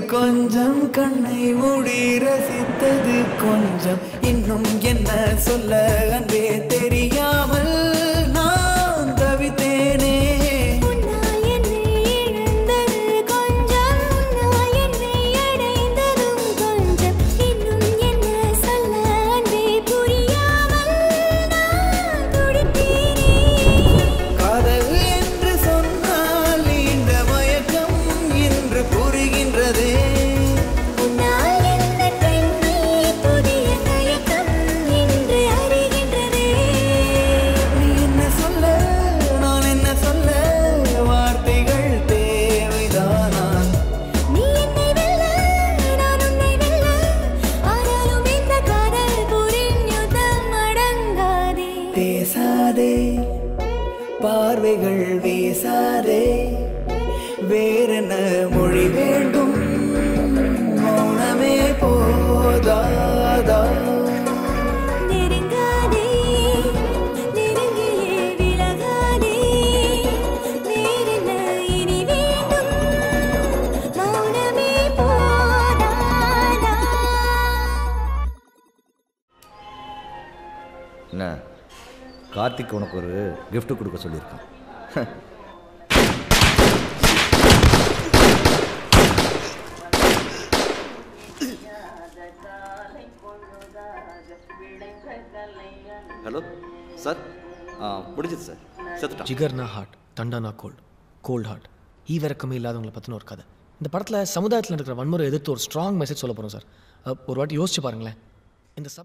கொஞ்சம் கண்ணை மூடி ரசித்தது கொஞ்சம் இன்னும் என்ன சொல்ல அன்பே தெரியாமல் நான் தவித்தேனே உன்னால் என்னை இழந்தது கொஞ்சம் உன்னால் என்னை அடைந்ததும் கொஞ்சம் இன்னும் என்ன சொல்ல அன்பே புரியாமல் நான் துடித்தேனே காதல் என்று சொன்னால் இந்த மயக்கம் இன்று புரிகின்றதே உன்னால் எந்த கண்ணீர் புதிய தயக்கம் என்று அறிகின்றதே நீ என்ன சொல்ல நான் என்ன சொல்ல வார்த்தைகள் தேவைதானா நீ என்னை வெல்ல நான் உன்னை வெல்ல ஆனாலும் இந்த காதல் புரியும் யுத்தம் அடங்காதே பேசாதே பார்வைகள் வீசாதே வேறென்ன மொழி வேண்டும் மௌனமே போதாதா நெருங்காதே நெருங்கியே விலகாதே வேறென்ன இனி வேண்டும் மௌனமே போதாதா என்ன கார்த்திக் உனக்கு ஒரு gift கொடுக்க சொல்லியிருக்கான் ஹலோ சார் முடிஞ்சது சார் செத்துட்டான் ஜிகர்னா ஹார்ட் தண்டானா கோல்டு கோல்ட் ஹார்ட் ஈவிரக்கமே இல்லாதவங்களை பற்றின ஒரு கதை இந்த படத்தில் சமுதாயத்தில் இருக்கிற வன்முறை எதிர்த்து ஒரு ஸ்ட்ராங் மெசேஜ் சொல்ல போகிறோம் சார் அஹ், ஒரு வாட்டி யோசிச்சு பாருங்களேன் இந்த சப்